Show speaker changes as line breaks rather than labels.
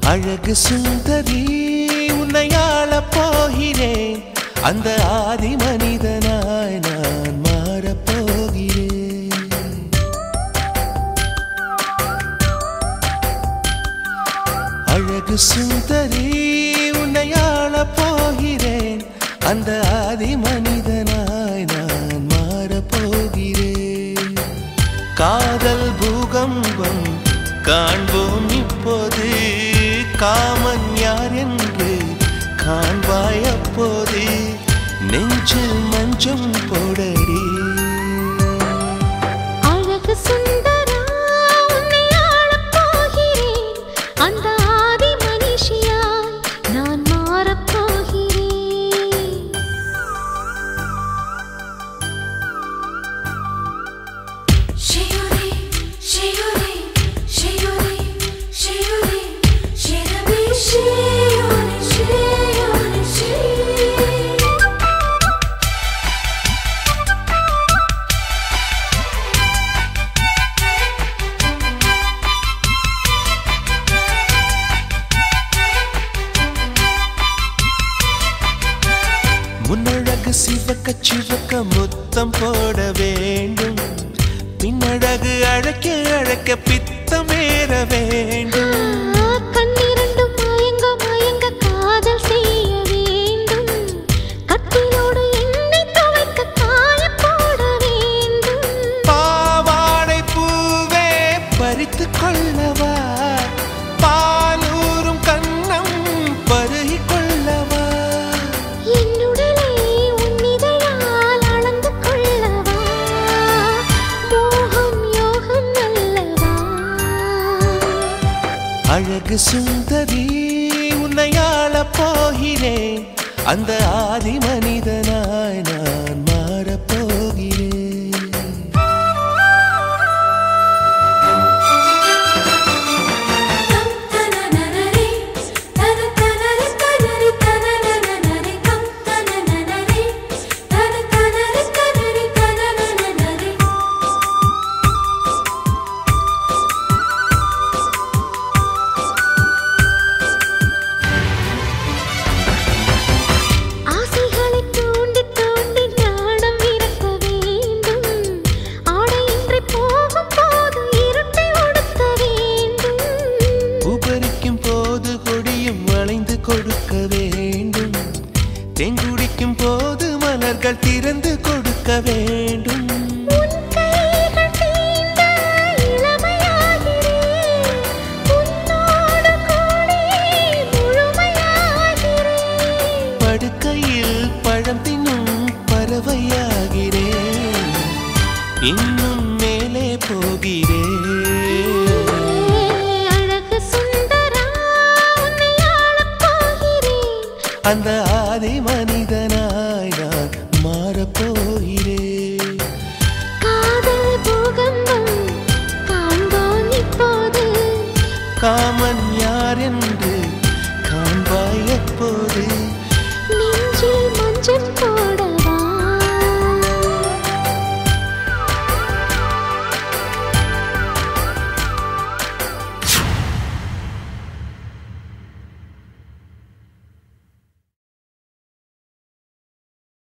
அழகு சுந்தரி உன்னை ஆளப் போகிறேன் அந்த ஆதி மனிதனாய் நான் மாறப் போகிறேன் அழகு சுந்தரி உன்னை ஆளப் போகிறேன் அந்த ஆதி மனிதனாய் நான் மாறப் போகிறேன் காதல் பூகம்பம் காண்போம் இப்போது காமன் யார் என்று காண்பாய் அப்போது நெஞ்சில் மஞ்சம் போடடி
அழகு சுந்தரா உன்னை ஆளப் போகிறேன் அந்த ஆதி மனுஷியாய் நான் மாறப் போகிறேன்
Shiori, Shiori, Shiori, Shiori, Shirabi, Shiori, Shiori, Shiori.
முன்னழகு சிவக்க சிவக்க முத்தம் போட வேண்டும் பின்னழகு அழைக்க அழைக்க பித்தம் ஏற வேண்டும்
கண்ணிரண்டும் மயங்க மயங்க காதல் செய்ய வேண்டும் கட்டிலோடு எண்ணெய் துவைக்க காய போட வேண்டும்
பாவாடை பூவே பறித்து கொள்ளவா பாலூரும் கண்ணம் பருகி கொள்ளவா
என்னுடலே உன்னிதழால் அளந்து கொள்ளவா மோகம் யோகம் அல்லவா
அழகு சுந்தரி உன்னை ஆளப் போகிறேன் அந்த ஆதி மனிதனாய் நான் மாறப் போகிறேன்
Tam tananare, tana tanare, tanare, tanananare, tam tananare, tana tanare, tanare, tanananare.
ஆசைகளை தூண்டி தூண்டி ஞானம் இறக்க வேண்டும் ஆடையின்றி போகும் போது இருட்டை ஒடுக்க வேண்டும்
உபரிக்கும் போது கொடியும் வளைந்து கொடுக்க வேண்டும் தெங்குடிக்கும் போது மலர்கள் திறந்து கொடுக்க வேண்டும்
உன் கைகள் தீண்ட இளமையாகிறேன் உன்னோடு கூடி முழுமையாகிறேன்
படுக்கையில் பழம் தின்னும் பறவையாகிறேன் இன்னும் மேலே போகிறேன்
அழகு சுந்தரா உன்னை ஆளப் போகிறேன்
அந்த ஆதி